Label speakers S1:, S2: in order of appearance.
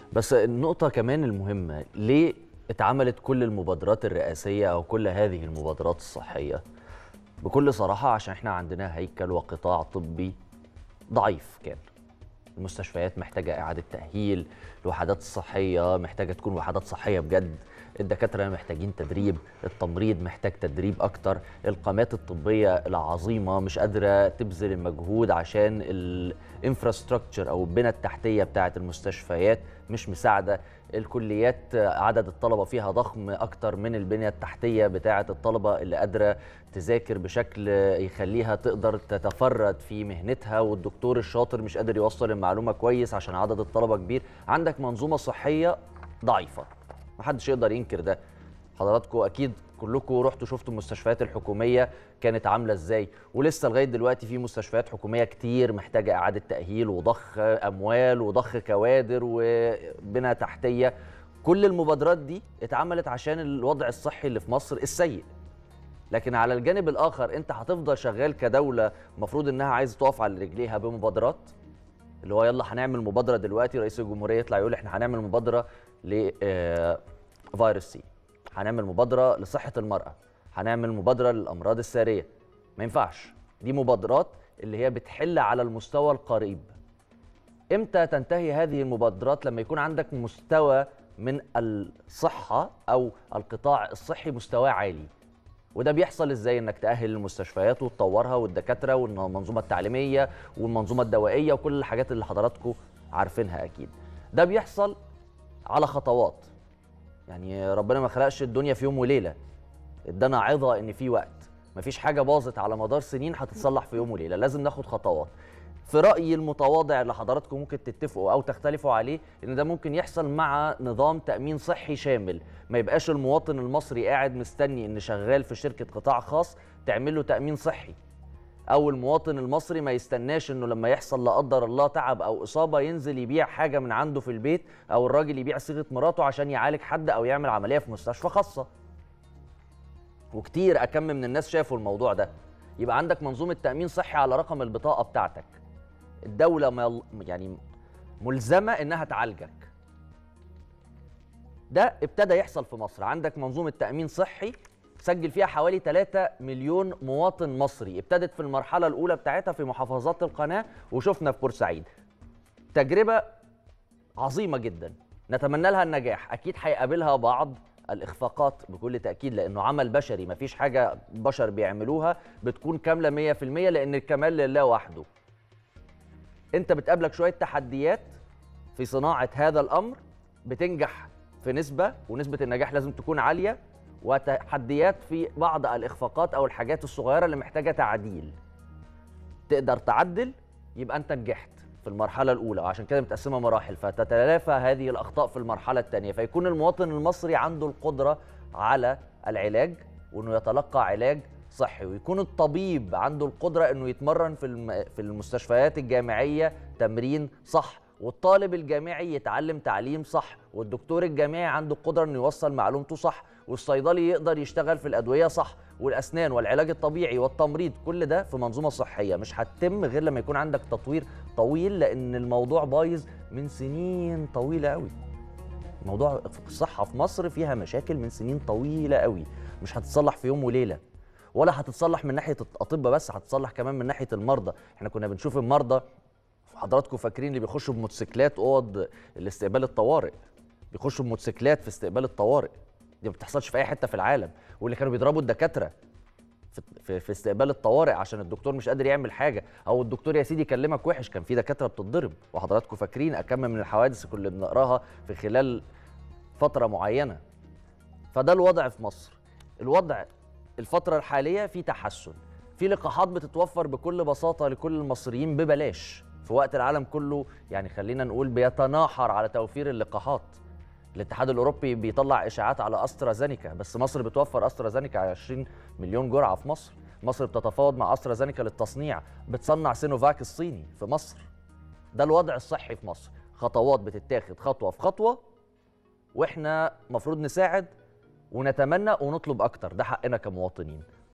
S1: بس النقطة كمان المهمة ليه اتعملت كل المبادرات الرئاسية أو كل هذه المبادرات الصحية بكل صراحة عشان احنا عندنا هيكل وقطاع طبي ضعيف كان المستشفيات محتاجة إعادة تأهيل الوحدات الصحية محتاجة تكون وحدات صحية بجد الدكاترة محتاجين تدريب التمريض محتاج تدريب أكتر القامات الطبية العظيمة مش قادرة تبذل المجهود عشان الانفراستراكشر أو البنى التحتية بتاعة المستشفيات مش مساعدة الكليات عدد الطلبة فيها ضخم أكتر من البنية التحتية بتاعة الطلبة اللي قادرة تذاكر بشكل يخليها تقدر تتفرد في مهنتها والدكتور الشاطر مش قادر يوصل المعلومة كويس عشان عدد الطلبة كبير عندك منظومة صحية ضعيفة محدش يقدر ينكر ده حضراتكم اكيد كلكم رحتوا شفتوا المستشفيات الحكوميه كانت عامله ازاي ولسه لغايه دلوقتي في مستشفيات حكوميه كتير محتاجه اعاده تاهيل وضخ اموال وضخ كوادر وبنى تحتيه كل المبادرات دي اتعملت عشان الوضع الصحي اللي في مصر السيء لكن على الجانب الاخر انت هتفضل شغال كدوله المفروض انها عايزه تقف على رجليها بمبادرات اللي هو يلا هنعمل مبادره دلوقتي رئيس الجمهوريه يطلع يقول احنا هنعمل مبادره ل فيروس سي هنعمل مبادره لصحه المراه هنعمل مبادره للامراض الساريه ما ينفعش دي مبادرات اللي هي بتحل على المستوى القريب امتى تنتهي هذه المبادرات لما يكون عندك مستوى من الصحه او القطاع الصحي مستواه عالي وده بيحصل ازاي انك تاهل المستشفيات وتطورها والدكاتره والمنظومه التعليميه والمنظومه الدوائيه وكل الحاجات اللي حضراتكم عارفينها اكيد ده بيحصل على خطوات يعني ربنا ما خلقش الدنيا في يوم وليله ادانا عظه ان في وقت مفيش حاجه باظت على مدار سنين هتتصلح في يوم وليله لازم ناخد خطوات في رايي المتواضع اللي حضراتكم ممكن تتفقوا او تختلفوا عليه ان ده ممكن يحصل مع نظام تامين صحي شامل ما يبقاش المواطن المصري قاعد مستني ان شغال في شركه قطاع خاص تعمل له تامين صحي او المواطن المصري ما يستناش انه لما يحصل لا قدر الله تعب او اصابه ينزل يبيع حاجه من عنده في البيت او الراجل يبيع صيغه مراته عشان يعالج حد او يعمل عمليه في مستشفى خاصه وكتير اكم من الناس شافوا الموضوع ده يبقى عندك منظومه تامين صحي على رقم البطاقه بتاعتك الدوله ما يعني ملزمه انها تعالجك ده ابتدى يحصل في مصر عندك منظومه تامين صحي سجل فيها حوالي 3 مليون مواطن مصري ابتدت في المرحله الاولى بتاعتها في محافظات القناه وشفنا في بورسعيد تجربه عظيمه جدا نتمنى لها النجاح اكيد هيقابلها بعض الاخفاقات بكل تاكيد لانه عمل بشري مفيش حاجه بشر بيعملوها بتكون كامله 100% لان الكمال لله وحده انت بتقابلك شويه تحديات في صناعه هذا الامر بتنجح في نسبه ونسبه النجاح لازم تكون عاليه وتحديات في بعض الاخفاقات او الحاجات الصغيره اللي محتاجه تعديل تقدر تعدل يبقى انت نجحت في المرحله الاولى وعشان كده متقسمه مراحل فتتلافى هذه الاخطاء في المرحله الثانيه فيكون المواطن المصري عنده القدره على العلاج وانه يتلقى علاج صحي ويكون الطبيب عنده القدره انه يتمرن في في المستشفيات الجامعيه تمرين صح والطالب الجامعي يتعلم تعليم صح والدكتور الجامعي عنده القدره انه يوصل معلومته صح والصيدلي يقدر يشتغل في الادويه صح والاسنان والعلاج الطبيعي والتمريض كل ده في منظومه صحيه مش هتتم غير لما يكون عندك تطوير طويل لان الموضوع بايظ من سنين طويله قوي موضوع الصحه في مصر فيها مشاكل من سنين طويله قوي مش هتتصلح في يوم وليله ولا هتتصلح من ناحيه الاطباء بس هتتصلح كمان من ناحيه المرضى احنا كنا بنشوف المرضى حضراتكم فاكرين اللي بيخشوا بموتوسيكلات اوض الاستقبال الطوارئ بيخشوا بموتوسيكلات في استقبال الطوارئ دي ما بتحصلش في اي حته في العالم واللي كانوا بيضربوا الدكاتره في, في, في استقبال الطوارئ عشان الدكتور مش قادر يعمل حاجه او الدكتور يا سيدي يكلمك وحش كان في دكاتره بتتضرب وحضراتكم فاكرين اكم من الحوادث اللي بنقراها في خلال فتره معينه فده الوضع في مصر الوضع الفتره الحاليه في تحسن في لقاحات بتتوفر بكل بساطه لكل المصريين ببلاش في وقت العالم كله يعني خلينا نقول بيتناحر على توفير اللقاحات الاتحاد الاوروبي بيطلع اشاعات على استرازينيكا بس مصر بتوفر استرازينيكا 20 مليون جرعه في مصر مصر بتتفاوض مع استرازينيكا للتصنيع بتصنع سينوفاك الصيني في مصر ده الوضع الصحي في مصر خطوات بتتاخد خطوه في خطوه واحنا مفروض نساعد ونتمنى ونطلب اكتر ده حقنا كمواطنين